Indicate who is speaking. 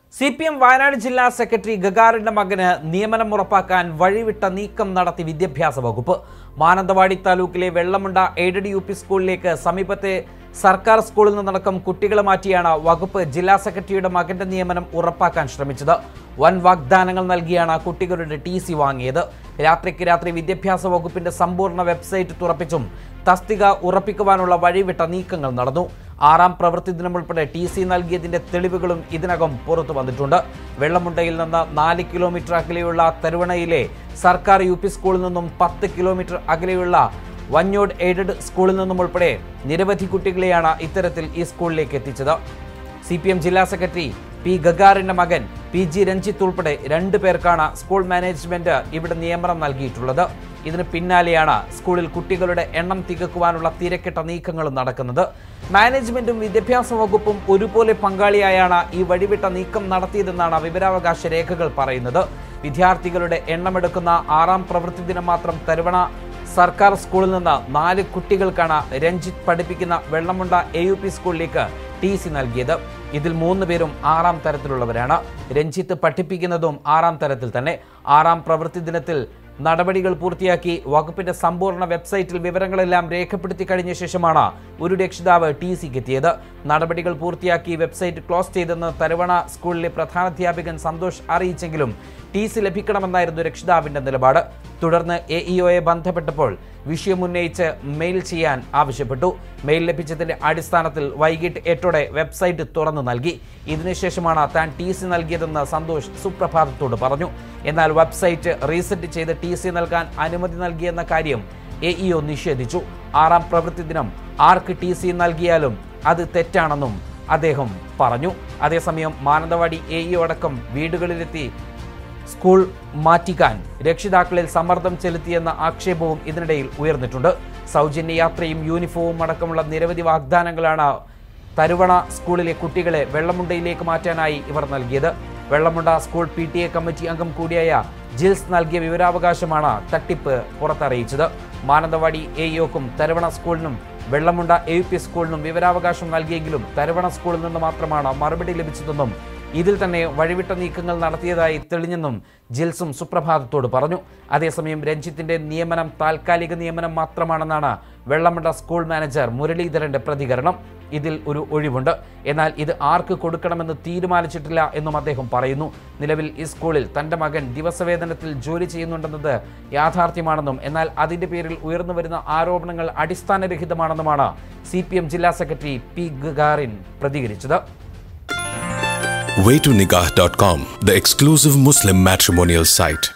Speaker 1: C P M Wayanad ജില്ലാ secretary ഗഗാറിന്റെ മകന് നിയമനം ഉറപ്പാക്കാൻ വഴിവിട്ട നീക്കം നടത്തി വിദ്യാഭ്യാസ വകുപ്പ് മാനന്തവാടി താലൂക്കിലെ വെള്ളമുണ്ട എയ്ഡഡ് യു പി സ്കൂളിലേക്ക് സമീപത്തെ സർക്കാർ സ്കൂളിൽ നിന്നടക്കം കുട്ടികളെ മാറ്റിയാണ് വകുപ്പ് ജില്ലാ സെക്രട്ടറിയുടെ മകന്റെ നിയമനം ഉറപ്പാക്കാൻ ശ്രമിച്ചത് വൻ വാഗ്ദാനങ്ങൾ നൽകിയാണ് കുട്ടികളുടെ ടി സി വാങ്ങിയത് രാത്രിക്ക് രാത്രി വിദ്യാഭ്യാസ വകുപ്പിന്റെ സമ്പൂർണ്ണ വെബ്സൈറ്റ് തുറപ്പിച്ചും തസ്തിക ഉറപ്പിക്കുവാനുള്ള വഴിവിട്ട നീക്കങ്ങൾ നടന്നു ആറാം പ്രവൃത്തി ദിനം ഉൾപ്പെടെ ടി സി നൽകിയതിന്റെ തെളിവുകളും ഇതിനകം പുറത്തു വന്നിട്ടുണ്ട് വെള്ളമുണ്ടയിൽ നിന്ന് നാല് കിലോമീറ്റർ അകലെയുള്ള തരുവണയിലെ സർക്കാർ യു പി സ്കൂളിൽ നിന്നും പത്ത് കിലോമീറ്റർ അകലെയുള്ള വഞ്ഞോട് എയ്ഡഡ് സ്കൂളിൽ നിന്നും ഉൾപ്പെടെ നിരവധി കുട്ടികളെയാണ് ഇത്തരത്തിൽ ഈ സ്കൂളിലേക്ക് എത്തിച്ചത് സി പി എം ജില്ലാ സെക്രട്ടറി പി ഗഗാറിന്റെ മകൻ പി ജി രഞ്ജിത്ത് ഉൾപ്പെടെ രണ്ടു പേർക്കാണ് സ്കൂൾ മാനേജ്മെന്റ് ഇവിടെ നിയമനം നൽകിയിട്ടുള്ളത് ഇതിന് പിന്നാലെയാണ് സ്കൂളിൽ കുട്ടികളുടെ എണ്ണം തികക്കുവാനുള്ള തിരക്കിട്ട നീക്കങ്ങളും നടക്കുന്നത് മാനേജ്മെന്റും വിദ്യാഭ്യാസ വകുപ്പും ഒരുപോലെ പങ്കാളിയായാണ് ഈ വഴിവിട്ട നീക്കം നടത്തിയതെന്നാണ് വിവരാവകാശ രേഖകൾ പറയുന്നത് വിദ്യാർത്ഥികളുടെ എണ്ണമെടുക്കുന്ന ആറാം പ്രവൃത്തി ദിനം മാത്രം തരുവണ സർക്കാർ സ്കൂളിൽ നിന്ന് നാല് കുട്ടികൾക്കാണ് രഞ്ജിത്ത് പഠിപ്പിക്കുന്ന വെള്ളമുണ്ട എ യു പി സ്കൂളിലേക്ക് ടി സി നൽകിയത് ഇതിൽ മൂന്ന് പേരും ആറാം തരത്തിലുള്ളവരാണ് രഞ്ജിത്ത് പഠിപ്പിക്കുന്നതും ആറാം തരത്തിൽ തന്നെ ആറാം പ്രവൃത്തി ദിനത്തിൽ നടപടികൾ പൂർത്തിയാക്കി വകുപ്പിന്റെ സമ്പൂർണ്ണ വെബ്സൈറ്റിൽ വിവരങ്ങളെല്ലാം രേഖപ്പെടുത്തി കഴിഞ്ഞ ശേഷമാണ് ഒരു രക്ഷിതാവ് ടി സിക്ക് എത്തിയത് നടപടികൾ പൂർത്തിയാക്കി വെബ്സൈറ്റ് ക്ലോസ് ചെയ്തെന്ന് തരുവണ സ്കൂളിലെ പ്രധാനാധ്യാപകൻ സന്തോഷ് അറിയിച്ചെങ്കിലും ടി സി ലഭിക്കണമെന്നായിരുന്നു രക്ഷിതാവിന്റെ നിലപാട് തുടർന്ന് എ ഇഒയെ ബന്ധപ്പെട്ടപ്പോൾ വിഷയം ഉന്നയിച്ച് മെയിൽ ചെയ്യാൻ ആവശ്യപ്പെട്ടു മെയിൽ ലഭിച്ചതിന്റെ അടിസ്ഥാനത്തിൽ വൈകിട്ട് എട്ടോടെ വെബ്സൈറ്റ് തുറന്നു നൽകി ഇതിനുശേഷമാണ് താൻ ടി സി നൽകിയതെന്ന് സന്തോഷ് സുപ്രഭാതത്തോട് പറഞ്ഞു എന്നാൽ വെബ്സൈറ്റ് റീസെറ്റ് ചെയ്ത് ടി സി നൽകാൻ അനുമതി നൽകിയെന്ന കാര്യം എ ഇഒ നിഷേധിച്ചു ആറാം പ്രവൃത്തി ദിനം ആർക്ക് ടി സി നൽകിയാലും അത് തെറ്റാണെന്നും അദ്ദേഹം പറഞ്ഞു അതേസമയം മാനന്തവാടി എ ഇഒ അടക്കം വീടുകളിലെത്തി സ്കൂൾ മാറ്റിക്കാൻ രക്ഷിതാക്കളിൽ സമ്മർദ്ദം ചെലുത്തിയെന്ന ആക്ഷേപവും ഇതിനിടയിൽ ഉയർന്നിട്ടുണ്ട് സൗജന്യ യാത്രയും യൂണിഫോമും അടക്കമുള്ള നിരവധി വാഗ്ദാനങ്ങളാണ് തരുവണ സ്കൂളിലെ കുട്ടികളെ വെള്ളമുണ്ടയിലേക്ക് മാറ്റാനായി ഇവർ നൽകിയത് Vellamunda school P T A committee അംഗം കൂടിയായ ജിൽസ് നൽകിയ വിവരാവകാശമാണ് തട്ടിപ്പ് പുറത്തറിയിച്ചത് മാനന്തവാടി എ ഇഒക്കും തരുവണ സ്കൂളിനും വെള്ളമുണ്ട എ യു പി സ്കൂളിനും വിവരാവകാശം നൽകിയെങ്കിലും തരുവണ സ്കൂളിൽ നിന്ന് മാത്രമാണ് മറുപടി ലഭിച്ചതെന്നും ഇതിൽ തന്നെ വഴിവിട്ട നീക്കങ്ങൾ നടത്തിയതായി തെളിഞ്ഞെന്നും ജിൽസും സുപ്രഭാതത്തോട് പറഞ്ഞു അതേസമയം രഞ്ജിത്തിന്റെ നിയമനം താൽക്കാലിക നിയമനം മാത്രമാണെന്നാണ് വെള്ളമുണ്ട സ്കൂൾ മാനേജർ മുരളീധരന്റെ പ്രതികരണം ഇതിൽ ഒരു ഒഴിവുണ്ട് എന്നാൽ ഇത് ആർക്ക് കൊടുക്കണമെന്ന് തീരുമാനിച്ചിട്ടില്ല എന്നും അദ്ദേഹം പറയുന്നു നിലവിൽ ഈ സ്കൂളിൽ തന്റെ മകൻ ദിവസവേതനത്തിൽ ജോലി ചെയ്യുന്നുണ്ടെന്നത് യാഥാർത്ഥ്യമാണെന്നും എന്നാൽ അതിന്റെ പേരിൽ ഉയർന്നു വരുന്ന ആരോപണങ്ങൾ അടിസ്ഥാനരഹിതമാണെന്നുമാണ് സി ജില്ലാ സെക്രട്ടറി പി ഗഗാറിൻ പ്രതികരിച്ചത്
Speaker 2: waytonikah.com, the exclusive Muslim matrimonial site.